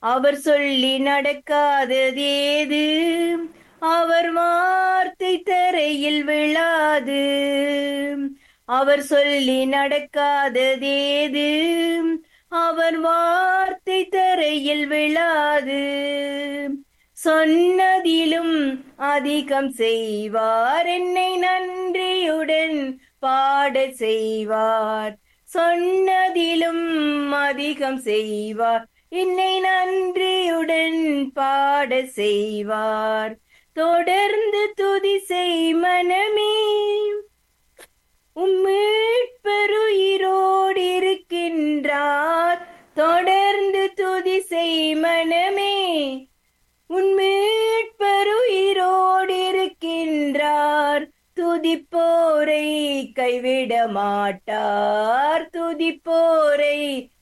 அவர் சொல்லி நடக்காததேது அவர் வார்த்தை தரையில் விழாது அவர் சொல்லி நடக்காததேது அவர் வார்த்தை தரையில் விழாது சொன்னதிலும் அதிகம் செய்வார் என்னை நன்றியுடன் பாட செய்வார் சொன்னதிலும் அதிகம் செய்வார் என்னை நன்றியுடன் பாட செய்வார் தொடர்ந்து துதி செய் மனமே உம்மீட்பருயிரோடு இருக்கின்றார் தொடர்ந்து துதி செய் மனமே உன்மீட்பருயிரோடு இருக்கின்றார் துதிப்போரை கைவிட மாட்டார் துதிப்போரை